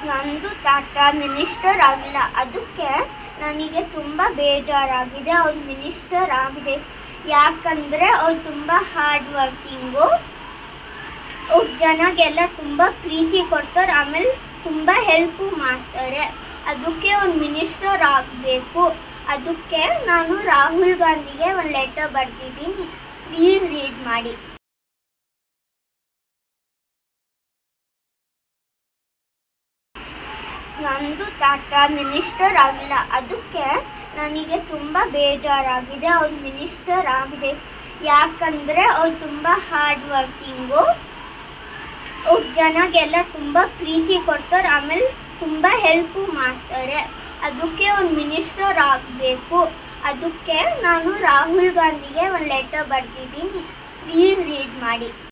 ನಂದು ತಾತ ಮಿನಿಸ್ಟರ್ ಆಗಿಲ್ಲ ಅದಕ್ಕೆ ನನಗೆ ತುಂಬ ಬೇಜಾರಾಗಿದೆ ಅವ್ರು ಮಿನಿಸ್ಟರ್ ಆಗಬೇಕು ಯಾಕಂದರೆ ಅವ್ರು ತುಂಬ ಹಾರ್ಡ್ ವರ್ಕಿಂಗು ಅವ್ರ ಜನಗೆಲ್ಲ ತುಂಬ ಪ್ರೀತಿ ಕೊಡ್ತಾರೆ ಆಮೇಲೆ ತುಂಬ ಹೆಲ್ಪು ಮಾಡ್ತಾರೆ ಅದಕ್ಕೆ ಒಂದು ಮಿನಿಸ್ಟರ್ ಆಗಬೇಕು ಅದಕ್ಕೆ ನಾನು ರಾಹುಲ್ ಗಾಂಧಿಗೆ ಒಂದು ಲೆಟರ್ ಬರೆದಿದ್ದೀನಿ ಪ್ಲೀಸ್ ರೀಡ್ ಮಾಡಿ ನಂದು ತಾತ ಮಿನಿಸ್ಟರ್ ಆಗಿಲ್ಲ ಅದಕ್ಕೆ ನನಗೆ ತುಂಬ ಬೇಜಾರಾಗಿದೆ ಅವ್ರು ಮಿನಿಸ್ಟರ್ ಆಗಬೇಕು ಯಾಕಂದರೆ ಅವ್ರು ತುಂಬ ಹಾರ್ಡ್ ವರ್ಕಿಂಗು ಅವ್ರ ಜನಗೆಲ್ಲ ತುಂಬ ಪ್ರೀತಿ ಕೊಡ್ತಾರೆ ಆಮೇಲೆ ತುಂಬ ಹೆಲ್ಪು ಮಾಡ್ತಾರೆ ಅದಕ್ಕೆ ಒಂದು ಮಿನಿಸ್ಟರ್ ಆಗಬೇಕು ಅದಕ್ಕೆ ನಾನು ರಾಹುಲ್ ಗಾಂಧಿಗೆ ಒಂದು ಲೆಟರ್ ಬರೆದಿದ್ದೀನಿ ಪ್ಲೀಸ್ ರೀಡ್ ಮಾಡಿ